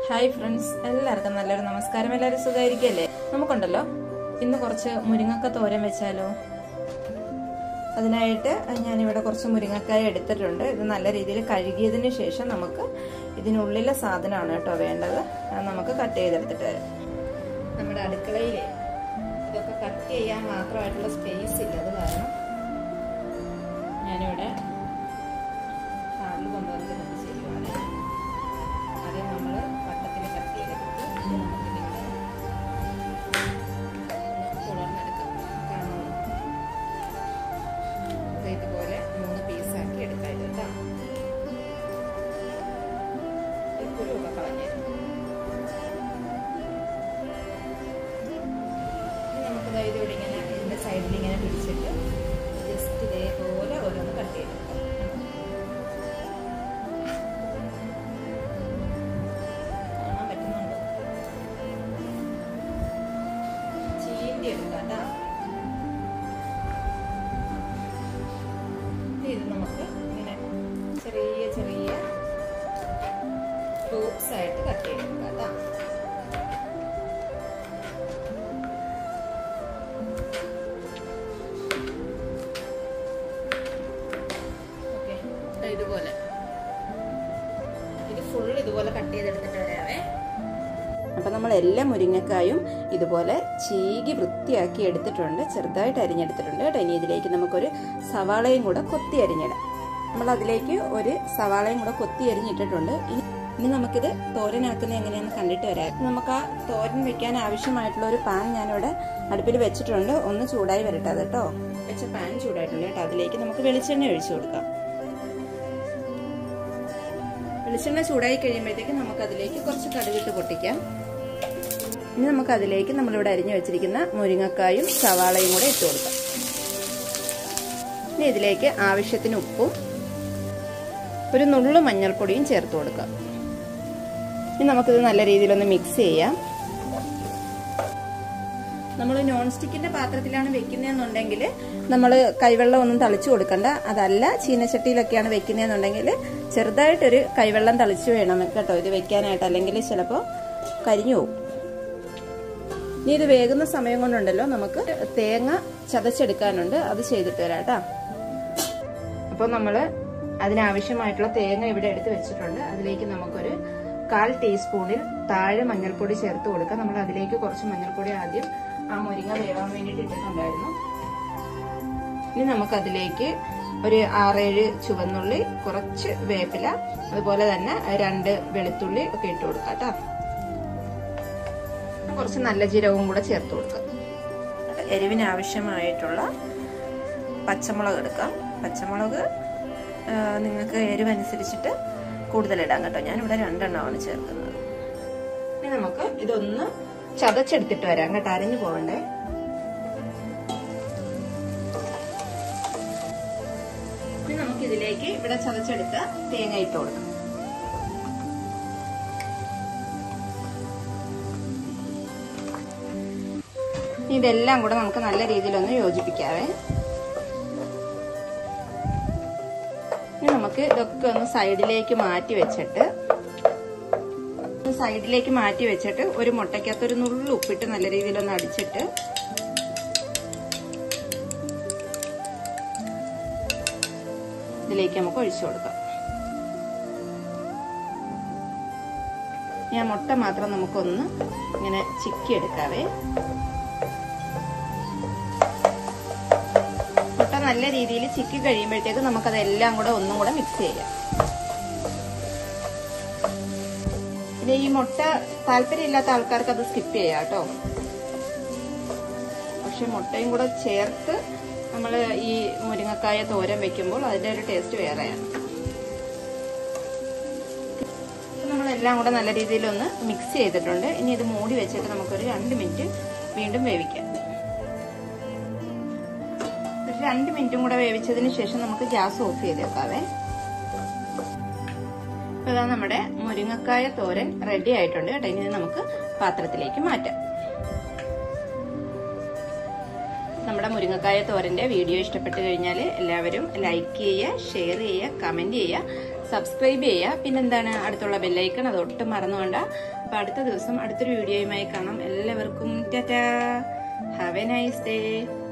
hi friends എല്ലാവർക്കും നല്ലൊരു നമസ്കാരം എല്ലാവരും സുഖമായിരിക്കല്ലേ നമുക്കുണ്ടല്ലോ ഇന്ന് കുറച്ച് മുരിങ്ങക്ക തോരൻ വെച്ചാലോ അതിനായിട്ട് ഞാനിവിടെ കുറച്ച് മുരിങ്ങക്കായ എടുത്തിട്ടുണ്ട് ഇത് നല്ല രീതിയിൽ കഴുകിയതിന് ശേഷം നമുക്ക് ഇതിനുള്ളിലെ സാധനമാണ് കേട്ടോ വേണ്ടത് അത് നമുക്ക് കട്ട് ചെയ്തെടുത്തിട്ട് വരാം നമ്മുടെ അടുക്കളയിൽ ഇതൊക്കെ കട്ട് ചെയ്യാൻ മാത്രമായിട്ടുള്ള സ്പേസ് ഇല്ല അത് കാരണം ഞാനിവിടെ ഹാളിൽ കൊണ്ടുവന്ന് ഇത് ചെയ്യുവാണ് ആദ്യം നമ്മൾ വട്ടത്തിൽ കട്ട് ചെയ്തെടുത്ത് ഇത് നമുക്കിതിങ്ങനെ കുളർന്നെടുക്കാം കാണുമോ ഇത് ഇതുപോലെ മൂന്ന് പീസാക്കി എടുക്കാം ഇത് കേട്ടോ ഈ കുരുവൊക്കെ കളഞ്ഞേരും ഇനി നമുക്ക് ദാ ഇതിവിടെ ഇങ്ങനെ ഇതിൻ്റെ സൈഡിൽ ഇങ്ങനെ പിടിച്ചിട്ട് ജസ്റ്റ് ഇതേപോലെ ഓരോന്ന് കട്ട് ചെയ്തെടുക്കാം കാണാൻ പറ്റുന്നുണ്ടോ ചീന്തി എടുക്കാം കേട്ടോ ഇത് നമുക്ക് ഇങ്ങനെ ചെറിയ ചെറിയ ക്യൂബ്സ് ആയിട്ട് കട്ട് ചെയ്തെടുക്കാം കേട്ടോ ഓക്കെ ഇതുപോലെ ഇത് ഫുൾ ഇതുപോലെ കട്ട് ചെയ്തെടുത്തിട്ട് വരാവേ അപ്പം നമ്മൾ എല്ലാ മുരിങ്ങക്കായും ഇതുപോലെ ചീകി വൃത്തിയാക്കി എടുത്തിട്ടുണ്ട് ചെറുതായിട്ട് അരിഞ്ഞെടുത്തിട്ടുണ്ട് കേട്ടോ ഇനി ഇതിലേക്ക് നമുക്കൊരു സവാളയും കൂടെ കൊത്തി അരിഞ്ഞിടാം നമ്മൾ അതിലേക്ക് ഒരു സവാളയും കൂടെ കൊത്തി അരിഞ്ഞിട്ടിട്ടുണ്ട് ഇനി ഇനി നമുക്കിത് തോരനാക്കുന്നത് എങ്ങനെയാണെന്ന് കണ്ടിട്ട് വരാം നമുക്ക് ആ തോരൻ വെക്കാൻ ആവശ്യമായിട്ടുള്ള ഒരു പാൻ ഞാനിവിടെ അടുപ്പിൽ വെച്ചിട്ടുണ്ട് ഒന്ന് ചൂടായി വരട്ടെ അത് കേട്ടോ വെച്ച പാൻ ചൂടായിട്ടുണ്ട് കേട്ടോ അതിലേക്ക് നമുക്ക് വെളിച്ചെണ്ണ ഒഴിച്ചു കൊടുക്കാം വെളിച്ചെണ്ണ ചൂടായി കഴിയുമ്പോഴത്തേക്ക് നമുക്ക് അതിലേക്ക് കുറച്ച് കടുകിട്ട് പൊട്ടിക്കാം ഇനി നമുക്ക് അതിലേക്ക് നമ്മളിവിടെ അരിഞ്ഞു വെച്ചിരിക്കുന്ന മുരിങ്ങക്കായും സവാളയും കൂടെ ഇട്ട് കൊടുക്കാം ഇനി ഇതിലേക്ക് ആവശ്യത്തിന് ഉപ്പും ഒരു നുള്ളു മഞ്ഞൾപ്പൊടിയും ചേർത്ത് കൊടുക്കാം ഇനി നമുക്കിത് നല്ല രീതിയിലൊന്ന് മിക്സ് ചെയ്യാം നമ്മൾ നോൺ സ്റ്റിക്കിന്റെ പാത്രത്തിലാണ് വെക്കുന്നതെന്നുണ്ടെങ്കിൽ നമ്മൾ കൈവെള്ളം ഒന്നും തളിച്ചു കൊടുക്കണ്ട അതല്ല ചീനച്ചട്ടിയിലൊക്കെയാണ് വെക്കുന്നതെന്നുണ്ടെങ്കിൽ ചെറുതായിട്ടൊരു കൈവെള്ളം തളിച്ചു വേണം കേട്ടോ ഇത് വെക്കാനായിട്ട് അല്ലെങ്കിൽ ചിലപ്പോൾ കരിഞ്ഞു പോകും ഇനി ഇത് വേകുന്ന സമയം കൊണ്ടുണ്ടല്ലോ നമുക്ക് തേങ്ങ ചതച്ചെടുക്കാനുണ്ട് അത് ചെയ്തിട്ട് വരാം കേട്ടോ അപ്പോൾ നമ്മൾ അതിനാവശ്യമായിട്ടുള്ള തേങ്ങ ഇവിടെ എടുത്ത് വെച്ചിട്ടുണ്ട് അതിലേക്ക് നമുക്കൊരു കാൽ ടീസ്പൂണിൽ താഴെ മഞ്ഞൾപ്പൊടി ചേർത്ത് കൊടുക്കാം നമ്മൾ അതിലേക്ക് കുറച്ച് മഞ്ഞൾപ്പൊടി ആദ്യം ആ മുരിങ്ങ വേവാൻ വേണ്ടിയിട്ട് ഇട്ടിട്ടുണ്ടായിരുന്നു ഇനി നമുക്കതിലേക്ക് ഒരു ആറേഴ് ചുവന്നുള്ളി കുറച്ച് വേപ്പില അതുപോലെ തന്നെ രണ്ട് വെളുത്തുള്ളി ഒക്കെ ഇട്ട് കൊടുക്കാം കേട്ടോ കുറച്ച് നല്ല ജീരകവും കൂടെ ചേർത്ത് കൊടുക്കാം എരിവിന് ആവശ്യമായിട്ടുള്ള പച്ചമുളക് എടുക്കാം പച്ചമുളക് നിങ്ങൾക്ക് എരിവനുസരിച്ചിട്ട് കൂടുതലിടാം കേട്ടോ ഞാനിവിടെ രണ്ടെണ്ണമാണ് ചേർക്കുന്നത് ഇനി നമുക്ക് ഇതൊന്ന് ചതച്ചെടുത്തിട്ട് വരാം കേട്ടോ അരഞ്ഞു പോകണ്ടേ ഇനി നമുക്ക് ഇതിലേക്ക് ഇവിടെ ചതച്ചെടുത്ത തേങ്ങ ഇട്ട് കൊടുക്കാം ഇതെല്ലാം കൂടെ നമുക്ക് നല്ല രീതിയിലൊന്ന് യോജിപ്പിക്കാവേ ഇനി നമുക്ക് ഇതൊക്കെ ഒന്ന് സൈഡിലേക്ക് മാറ്റി വെച്ചിട്ട് സൈഡിലേക്ക് മാറ്റി വെച്ചിട്ട് ഒരു മുട്ടയ്ക്കകത്ത് ഒരു നുള്ളു ഉപ്പിട്ട് നല്ല രീതിയിലൊന്ന് അടിച്ചിട്ട് ഇതിലേക്ക് നമുക്ക് ഒഴിച്ചു കൊടുക്കാം ഞാൻ മുട്ട മാത്രം നമുക്കൊന്ന് ഇങ്ങനെ ചിക്കി എടുക്കാവേ മുട്ട നല്ല രീതിയിൽ ചിക്കി കഴിയുമ്പോഴത്തേക്ക് നമുക്കതെല്ലാം കൂടെ ഒന്നും കൂടെ മിക്സ് ചെയ്യാം പിന്നെ ഈ മുട്ട താല്പര്യമില്ലാത്ത ആൾക്കാർക്ക് അത് സ്കിപ്പ് ചെയ്യാം കേട്ടോ പക്ഷെ മുട്ടയും കൂടെ ചേർത്ത് നമ്മൾ ഈ മുരിങ്ങക്കായ തോരൻ വെക്കുമ്പോൾ അതിന്റെ ഒരു ടേസ്റ്റ് വേറെയാണ് നമ്മളെല്ലാം കൂടെ നല്ല രീതിയിലൊന്ന് മിക്സ് ചെയ്തിട്ടുണ്ട് ഇനി ഇത് മൂടി വെച്ചിട്ട് നമുക്കൊരു രണ്ട് മിനിറ്റ് വീണ്ടും വേവിക്കാം ഒരു രണ്ട് മിനിറ്റും കൂടെ വേവിച്ചതിന് ശേഷം നമുക്ക് ഗ്യാസ് ഓഫ് ചെയ്തേക്കാവേ ഇതാ നമ്മുടെ മുരിങ്ങക്കായ തോരൻ റെഡി ആയിട്ടുണ്ട് കേട്ടോ ഇനി നമുക്ക് പാത്രത്തിലേക്ക് മാറ്റാം നമ്മുടെ മുരിങ്ങക്കായ തോരന്റെ വീഡിയോ ഇഷ്ടപ്പെട്ട് കഴിഞ്ഞാൽ എല്ലാവരും ലൈക്ക് ചെയ്യുക ഷെയർ ചെയ്യുക കമന്റ് ചെയ്യുക സബ്സ്ക്രൈബ് ചെയ്യുക പിന്നെന്താണ് അടുത്തുള്ള ബെല്ലൈക്കൺ അത് ഒട്ടും മറന്നുകൊണ്ട അപ്പൊ അടുത്ത ദിവസം അടുത്തൊരു വീഡിയോയുമായി കാണാം എല്ലാവർക്കും tata have a nice day